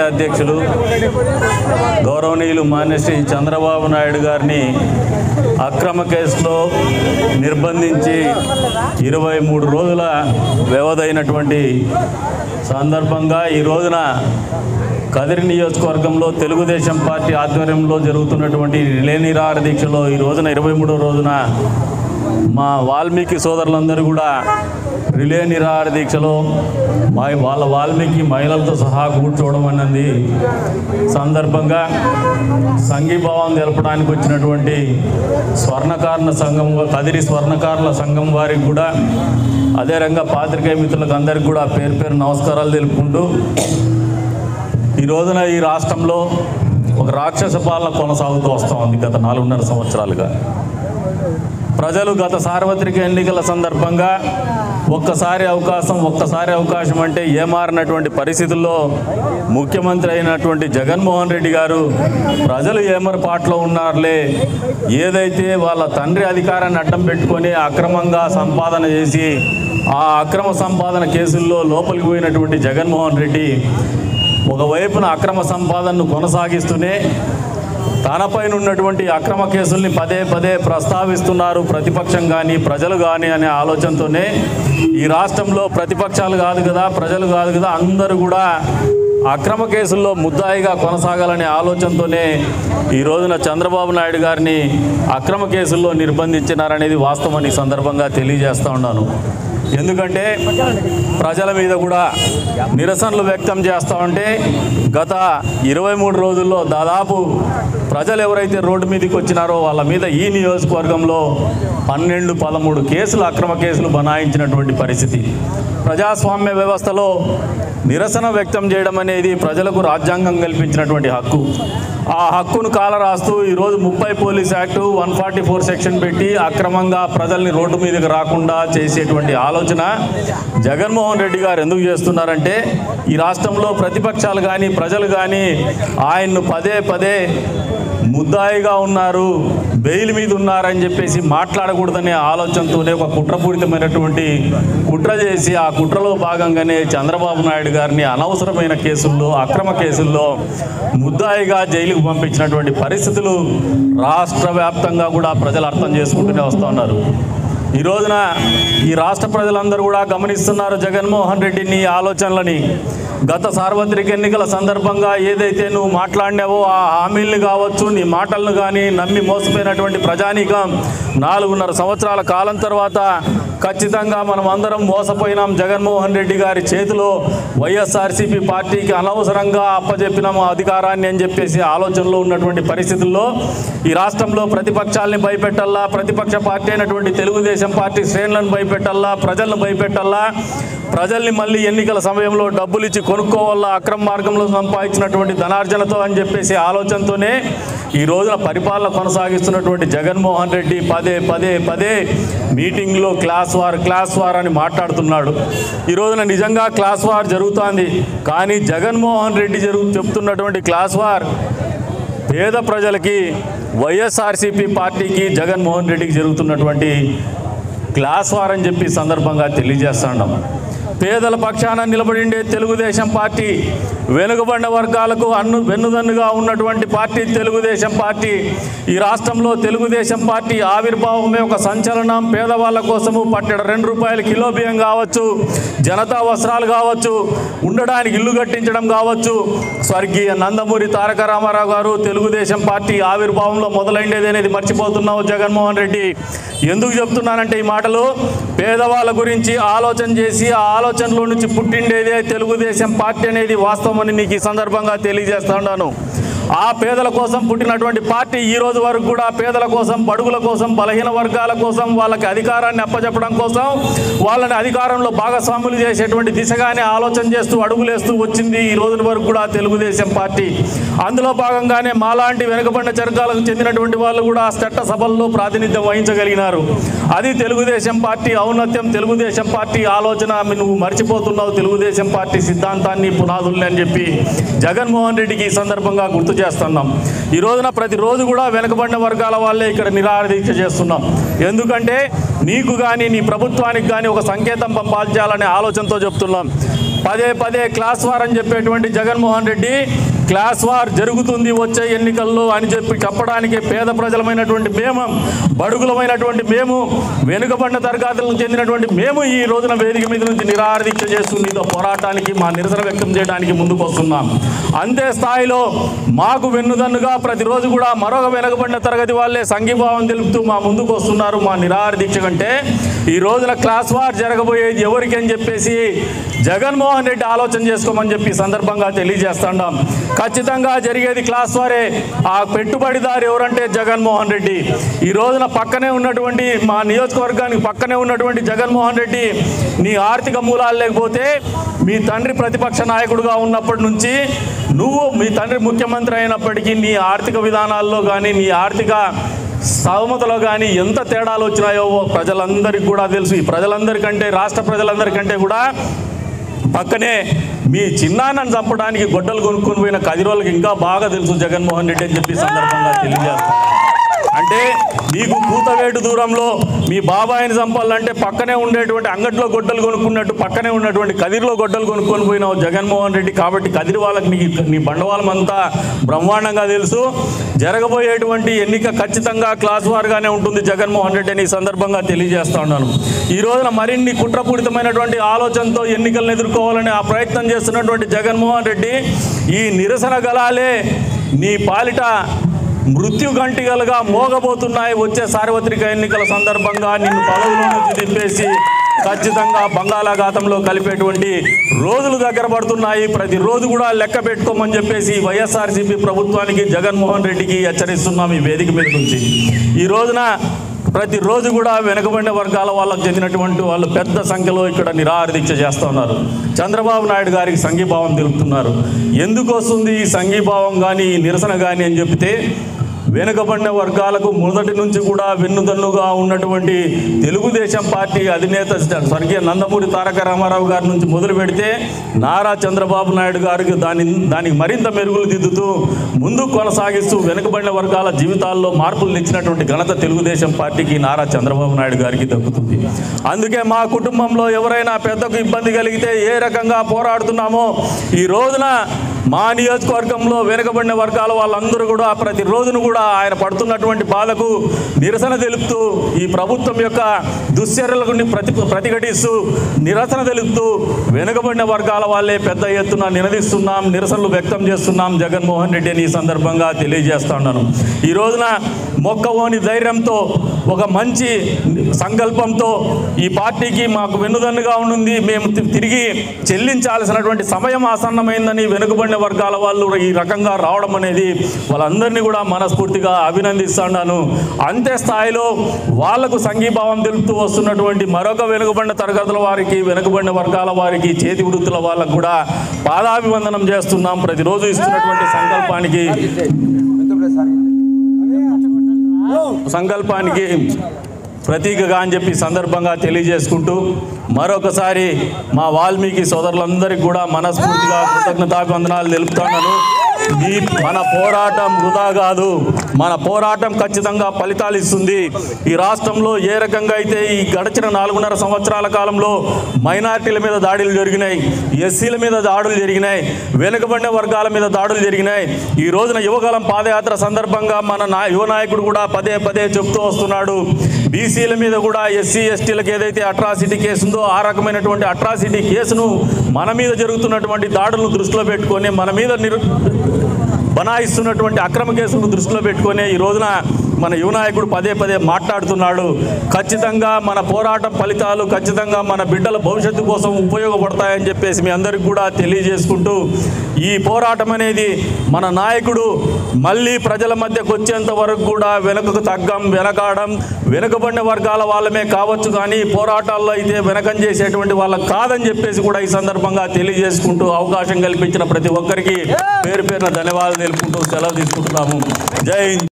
అధ్యక్షులు గౌరవనీయులు మాన్యశ్రీ చంద్రబాబు నాయుడు గారిని అక్రమ కేసులో నిర్బంధించి ఇరవై మూడు రోజుల వ్యవధైనటువంటి సందర్భంగా ఈ రోజున కదిరి నియోజకవర్గంలో తెలుగుదేశం పార్టీ ఆధ్వర్యంలో జరుగుతున్నటువంటి రిలే నిరాహార దీక్షలో ఈ రోజున ఇరవై మూడో రోజున మా వాల్మీకి సోదరులందరూ కూడా రిలే నిరాహార దీక్షలో మా వాళ్ళ వాల్మీకి మహిళలతో సహా కూర్చోవడం అన్నది సందర్భంగా సంఘీభావం తెలపడానికి వచ్చినటువంటి స్వర్ణకారుల సంఘం కదిరి స్వర్ణకారుల సంఘం వారికి కూడా అదే రంగా పాత్రికేయ మిత్రులకు అందరికీ కూడా పేరు పేరు నమస్కారాలు తెలుపుకుంటూ ఈ రోజున ఈ రాష్ట్రంలో ఒక రాక్షస పాలన కొనసాగుతూ వస్తూ ఉంది గత నాలుగున్నర సంవత్సరాలుగా ప్రజలు గత సార్వత్రిక ఎన్నికల సందర్భంగా ఒక్కసారి అవకాశం ఒక్కసారి అవకాశం అంటే ఏమారినటువంటి పరిస్థితుల్లో ముఖ్యమంత్రి అయినటువంటి జగన్మోహన్ రెడ్డి గారు ప్రజలు ఏమరపాట్లో ఉన్నారులే ఏదైతే వాళ్ళ తండ్రి అధికారాన్ని అడ్డం పెట్టుకొని అక్రమంగా సంపాదన చేసి ఆ అక్రమ సంపాదన కేసుల్లో లోపలికి పోయినటువంటి జగన్మోహన్ రెడ్డి ఒకవైపున అక్రమ సంపాదనను కొనసాగిస్తూనే తనపైన ఉన్నటువంటి అక్రమ కేసుల్ని పదే పదే ప్రస్తావిస్తున్నారు ప్రతిపక్షం కానీ ప్రజలు కానీ అనే ఆలోచనతోనే ఈ రాష్ట్రంలో ప్రతిపక్షాలు కాదు కదా ప్రజలు కాదు కదా అందరూ కూడా అక్రమ కేసుల్లో ముద్దాయిగా కొనసాగాలనే ఆలోచనతోనే ఈ రోజున చంద్రబాబు నాయుడు గారిని అక్రమ కేసుల్లో నిర్బంధించినారనేది వాస్తవం ఈ సందర్భంగా తెలియజేస్తా ఉన్నాను ఎందుకంటే ప్రజల మీద కూడా నిరసనలు వ్యక్తం చేస్తూ ఉంటే గత ఇరవై మూడు రోజుల్లో దాదాపు ప్రజలు ఎవరైతే రోడ్డు మీదకి వచ్చినారో వాళ్ళ మీద ఈ నియోజకవర్గంలో పన్నెండు పదమూడు కేసులు అక్రమ కేసులు బనాయించినటువంటి పరిస్థితి ప్రజాస్వామ్య వ్యవస్థలో నిరసన వ్యక్తం చేయడం అనేది ప్రజలకు రాజ్యాంగం కల్పించినటువంటి హక్కు ఆ హక్కును కాలరాస్తూ ఈరోజు ముప్పై police act one forty four section పెట్టి అక్రమంగా ప్రజల్ని రోడ్డు మీదకి రాకుండా చేసేటువంటి ఆలోచన జగన్మోహన్ రెడ్డి గారు ఎందుకు చేస్తున్నారంటే ఈ రాష్ట్రంలో ప్రతిపక్షాలు కానీ ప్రజలు కానీ ఆయన్ను పదే పదే ముద్దాయిగా ఉన్నారు బెయిల్ మీద ఉన్నారని చెప్పేసి మాట్లాడకూడదనే ఆలోచనతోనే ఒక కుట్రపూరితమైనటువంటి కుట్ర చేసి ఆ కుట్రలో భాగంగానే చంద్రబాబు నాయుడు గారిని అనవసరమైన కేసుల్లో అక్రమ కేసుల్లో ముద్దాయిగా జైలుకు పంపించినటువంటి పరిస్థితులు రాష్ట్ర వ్యాప్తంగా కూడా ప్రజలు అర్థం చేసుకుంటూనే వస్తూ ఉన్నారు ఈ రోజున ఈ రాష్ట్ర ప్రజలందరూ కూడా గమనిస్తున్నారు జగన్మోహన్ రెడ్డి నీ ఆలోచనలని గత సార్వత్రిక ఎన్నికల సందర్భంగా ఏదైతే నువ్వు మాట్లాడినావో ఆ హామీల్ని కావచ్చు నీ మాటలను కానీ నమ్మి మోసపోయినటువంటి ప్రజానీకం నాలుగున్నర సంవత్సరాల కాలం తర్వాత ఖచ్చితంగా మనం అందరం మోసపోయినాం జగన్మోహన్ రెడ్డి గారి చేతిలో వైఎస్ఆర్సీపీ పార్టీకి అనవసరంగా అప్పజెప్పినాము అధికారాన్ని అని చెప్పేసి ఆలోచనలో ఉన్నటువంటి పరిస్థితుల్లో ఈ రాష్ట్రంలో ప్రతిపక్షాలని భయపెట్టల్లా ప్రతిపక్ష పార్టీ అయినటువంటి తెలుగుదేశం పార్టీ శ్రేణులను భయపెట్టల్లా ప్రజలను భయపెట్టల్లా ప్రజల్ని మళ్ళీ ఎన్నికల సమయంలో డబ్బులు ఇచ్చి కొనుక్కోవాలా అక్రమ మార్గంలో సంపాదించినటువంటి ధనార్జనతో అని చెప్పేసి ఆలోచనతోనే ఈ రోజున పరిపాలన కొనసాగిస్తున్నటువంటి జగన్మోహన్ రెడ్డి పదే పదే పదే మీటింగ్లో క్లాస్ వార్ క్లాస్ వార్ అని మాట్లాడుతున్నాడు ఈ రోజున నిజంగా క్లాస్ వార్ జరుగుతోంది కానీ జగన్మోహన్ రెడ్డి జరుగు చెప్తున్నటువంటి క్లాస్ వార్ పేద ప్రజలకి వైఎస్ఆర్సీపీ పార్టీకి జగన్మోహన్ రెడ్డికి జరుగుతున్నటువంటి క్లాస్ వార్ అని చెప్పి ఈ సందర్భంగా తెలియజేస్తున్నాం పేదల పక్షాన నిలబడిండే తెలుగుదేశం పార్టీ వెనుకబడిన వర్గాలకు అన్ను వెన్నుదన్నుగా ఉన్నటువంటి పార్టీ తెలుగుదేశం పార్టీ ఈ రాష్ట్రంలో తెలుగుదేశం పార్టీ ఆవిర్భావమే ఒక సంచలనం పేదవాళ్ళ కోసము పట్టెడ రెండు రూపాయల కిలో బియ్యం కావచ్చు జనతా వస్త్రాలు కావచ్చు ఉండడానికి ఇల్లు కట్టించడం కావచ్చు స్వర్గీయ నందమూరి తారక రామారావు గారు తెలుగుదేశం పార్టీ ఆవిర్భావంలో మొదలైండేది అనేది మర్చిపోతున్నావు జగన్మోహన్ రెడ్డి ఎందుకు చెప్తున్నానంటే ఈ మాటలు పేదవాళ్ళ గురించి ఆలోచన చేసి ఆ ఆలోచనలో నుంచి పుట్టిండేదే తెలుగుదేశం పార్టీ అనేది వాస్తవమని నీకు ఈ సందర్భంగా తెలియజేస్తా ఉన్నాను ఆ పేదల కోసం పుట్టినటువంటి పార్టీ ఈ రోజు వరకు కూడా పేదల కోసం బడుగుల కోసం బలహీన వర్గాల కోసం వాళ్ళకి అధికారాన్ని అప్పచెప్పడం కోసం వాళ్ళని అధికారంలో భాగస్వాములు చేసేటువంటి దిశగానే ఆలోచన చేస్తూ అడుగులేస్తూ వచ్చింది ఈ రోజు వరకు కూడా తెలుగుదేశం పార్టీ అందులో భాగంగానే మాలాంటి వెనుకబడిన చర్గాలకు చెందినటువంటి వాళ్ళు కూడా చట్ట సభల్లో ప్రాతినిధ్యం వహించగలిగినారు అది తెలుగుదేశం పార్టీ ఔన్నత్యం తెలుగుదేశం పార్టీ ఆలోచన నువ్వు మర్చిపోతున్నావు తెలుగుదేశం పార్టీ సిద్ధాంతాన్ని పునాదుల్ని అని చెప్పి జగన్మోహన్ రెడ్డికి ఈ సందర్భంగా గుర్తు చేస్తున్నాం ఈ రోజున ప్రతిరోజు కూడా వెనుకబడిన వర్గాల వాళ్ళే ఇక్కడ నిరాహార దీక్ష చేస్తున్నాం ఎందుకంటే నీకు కానీ నీ ప్రభుత్వానికి కానీ ఒక సంకేతం పంపాల్చాలనే ఆలోచనతో చెప్తున్నాం పదే పదే క్లాస్ వార్ అని చెప్పేటువంటి జగన్మోహన్ రెడ్డి క్లాస్ వార్ జరుగుతుంది వచ్చే ఎన్నికల్లో అని చెప్పి చెప్పడానికి పేద ప్రజలమైనటువంటి మేము బడుగులమైనటువంటి మేము వెనుకబడిన తరగతులకు చెందినటువంటి మేము ఈ రోజున వేదిక మీద నుంచి నిరాహారదీక్ష చేస్తుంది ఇదో పోరాటానికి మా నిరసన వ్యక్తం చేయడానికి ముందుకు వస్తున్నాం అంతే స్థాయిలో మాకు వెన్నుదన్నుగా ప్రతిరోజు కూడా మరొక వెనుకబడిన తరగతి వాళ్ళే సంఘీభావం తెలుపుతూ మా ముందుకు వస్తున్నారు మా నిరాహార దీక్ష కంటే ఈ రోజున క్లాస్ వార్ జరగబోయేది ఎవరికి అని చెప్పేసి జగన్మోహన్ రెడ్డి ఆలోచన చేసుకోమని చెప్పి ఈ సందర్భంగా తెలియజేస్తున్నాం ఖచ్చితంగా జరిగేది క్లాస్ వారే ఆ పెట్టుబడిదారు ఎవరంటే జగన్మోహన్ రెడ్డి ఈ రోజున పక్కనే ఉన్నటువంటి మా నియోజకవర్గానికి పక్కనే ఉన్నటువంటి జగన్మోహన్ రెడ్డి నీ ఆర్థిక మూలాలు లేకపోతే మీ తండ్రి ప్రతిపక్ష నాయకుడుగా ఉన్నప్పటి నుంచి నువ్వు మీ తండ్రి ముఖ్యమంత్రి అయినప్పటికీ నీ ఆర్థిక విధానాల్లో కానీ నీ ఆర్థిక స్థౌమతలో కానీ ఎంత తేడాలు వచ్చినాయో ప్రజలందరికీ కూడా తెలుసు ఈ ప్రజలందరికంటే రాష్ట్ర ప్రజలందరికంటే కూడా పక్కనే మీ చిన్నాన్నను చంపడానికి గొడ్డలు కొనుక్కొని పోయిన కదిరోళ్ళకి ఇంకా బాగా తెలుసు జగన్మోహన్ రెడ్డి అని చెప్పి ఈ సందర్భంగా తెలియజేస్తాను అంటే నీకు కూతవేటు దూరంలో మీ బాబాయిని చంపాలంటే పక్కనే ఉండేటువంటి అంగట్లో గొడ్డలు కొనుక్కున్నట్టు పక్కనే ఉన్నటువంటి కదిరిలో గొడ్డలు కొనుక్కొని పోయినావు జగన్మోహన్ రెడ్డి కాబట్టి కదిరి వాళ్ళకి నీ నీ బండవాళం అంతా బ్రహ్మాండంగా తెలుసు జరగబోయేటువంటి ఎన్నిక ఖచ్చితంగా క్లాస్ వార్గానే ఉంటుంది జగన్మోహన్ రెడ్డి అని ఈ సందర్భంగా తెలియజేస్తా ఉన్నాను ఈ రోజున మరిన్ని కుట్రపూరితమైనటువంటి ఆలోచనతో ఎన్నికలను ఎదుర్కోవాలని ఆ ప్రయత్నం చేస్తున్నటువంటి జగన్మోహన్ రెడ్డి ఈ నిరసన గలాలే నీ పాలిట మృత్యు గంటికలుగా మోగబోతున్నాయి వచ్చే సార్వత్రిక ఎన్నికల సందర్భంగా నిన్ను పదవుల నుంచి దింపేసి ఖచ్చితంగా బంగాళాఖాతంలో కలిపేటువంటి రోజులు దగ్గర పడుతున్నాయి ప్రతిరోజు కూడా లెక్క పెట్టుకోమని చెప్పేసి వైఎస్ఆర్సీపీ ప్రభుత్వానికి జగన్మోహన్ రెడ్డికి హెచ్చరిస్తున్నాం ఈ వేదిక మీద నుంచి ఈ రోజున ప్రతిరోజు కూడా వెనుకబడిన వర్గాల వాళ్ళకు చెందినటువంటి వాళ్ళు పెద్ద సంఖ్యలో ఇక్కడ నిరాహార దీక్ష చేస్తూ ఉన్నారు చంద్రబాబు నాయుడు గారికి సంఘీభావం తెలుపుతున్నారు ఎందుకు వస్తుంది ఈ సంఘీభావం కానీ ఈ నిరసన కానీ అని చెప్తే వెనుకబడిన వర్గాలకు మొదటి నుంచి కూడా వెన్నుదన్నుగా ఉన్నటువంటి తెలుగుదేశం పార్టీ అధినేత స్వర్గీయ నందమూరి తారక రామారావు గారి నుంచి మొదలు పెడితే నారా చంద్రబాబు నాయుడు గారికి దాని దానికి మరింత మెరుగులు దిద్దుతూ ముందుకు కొనసాగిస్తూ వెనుకబడిన వర్గాల జీవితాల్లో మార్పులు తెచ్చినటువంటి ఘనత తెలుగుదేశం పార్టీకి నారా చంద్రబాబు నాయుడు గారికి దక్కుతుంది అందుకే మా కుటుంబంలో ఎవరైనా పెద్దకు ఇబ్బంది కలిగితే ఏ రకంగా పోరాడుతున్నామో ఈ రోజున మా నియోజకవర్గంలో వెనుకబడిన వర్గాల వాళ్ళందరూ కూడా ప్రతి రోజును కూడా ఆయన పడుతున్నటువంటి బాధకు నిరసన తెలుపుతూ ఈ ప్రభుత్వం యొక్క దుశ్చర్యలకు ప్రతి ప్రతిఘటిస్తూ నిరసన తెలుపుతూ వెనుకబడిన వర్గాల వాళ్ళే పెద్ద ఎత్తున నినదిస్తున్నాం నిరసనలు వ్యక్తం చేస్తున్నాం జగన్మోహన్ రెడ్డి అని ఈ సందర్భంగా తెలియజేస్తా ఉన్నాను ఈ రోజున మొక్కవోని ధైర్యంతో ఒక మంచి సంకల్పంతో ఈ పార్టీకి మాకు వెన్నుదన్నుగా ఉంటుంది మేము తి- తిరిగి చెల్లించాల్సినటువంటి సమయం ఆసన్నమైందని వెనుకబడిన వర్గాల వాళ్ళు ఈ రకంగా రావడం అనేది వాళ్ళందరినీ కూడా మనస్ఫూర్తిగా అభినందిస్తున్నాను అంతే స్థాయిలో వాళ్లకు సంఘీభావం తెలుపుతూ వస్తున్నటువంటి మరొక వెనుకబడిన తరగతుల వారికి వెనుకబడిన వర్గాల వారికి చేతి వృత్తుల వాళ్ళకు కూడా పాదాభివందనం చేస్తున్నాం ప్రతిరోజు ఇస్తున్నటువంటి సంకల్పానికి సంకల్పానికి ప్రతీకగా అని చెప్పి సందర్భంగా తెలియజేసుకుంటూ మరొకసారి మా వాల్మీకి సోదరులందరికీ కూడా మనస్ఫూర్తిగా కృతజ్ఞతాభివందనాలు తెలుపుతున్నాను ఈ మన పోరాటం వృధా కాదు మన పోరాటం ఖచ్చితంగా ఫలితాలు ఇస్తుంది ఈ రాష్ట్రంలో ఏ రకంగా అయితే ఈ గడిచిన నాలుగున్నర సంవత్సరాల కాలంలో మైనార్టీల మీద దాడులు జరిగినాయి ఎస్సీల మీద దాడులు జరిగినాయి వెనుకబడిన వర్గాల మీద దాడులు జరిగినాయి ఈ రోజున యువకాలం పాదయాత్ర సందర్భంగా మన నా యువ నాయకుడు కూడా పదే పదే చెప్తూ వస్తున్నాడు బీసీల మీద కూడా ఎస్సీ ఎస్టీలకు ఏదైతే అట్రాసిటీ కేసు ఉందో ఆ రకమైనటువంటి అట్రాసిటీ కేసును మన మీద జరుగుతున్నటువంటి దాడులను దృష్టిలో పెట్టుకొని మన మీద నిరు బనాయిస్తున్నటువంటి అక్రమ కేసులను దృష్టిలో పెట్టుకొని ఈ రోజున మన యువ నాయకుడు పదే పదే మాట్లాడుతున్నాడు ఖచ్చితంగా మన పోరాటం ఫలితాలు ఖచ్చితంగా మన బిడ్డల భవిష్యత్తు కోసం ఉపయోగపడతాయని చెప్పేసి మీ అందరికీ కూడా తెలియజేసుకుంటూ ఈ పోరాటం అనేది మన నాయకుడు మళ్ళీ ప్రజల మధ్యకు వచ్చేంత వరకు కూడా వెనుకకు తగ్గం వెనకాడం వెనుకబడిన వర్గాల వాళ్ళమే కావచ్చు కానీ పోరాటాల్లో అయితే వెనకం చేసేటువంటి వాళ్ళకి కాదని చెప్పేసి కూడా ఈ సందర్భంగా తెలియజేసుకుంటూ అవకాశం కల్పించిన ప్రతి ఒక్కరికి పేరు పేరున ధన్యవాదాలు తెలుపుకుంటూ సెలవు తీసుకుంటున్నాము జై హింద్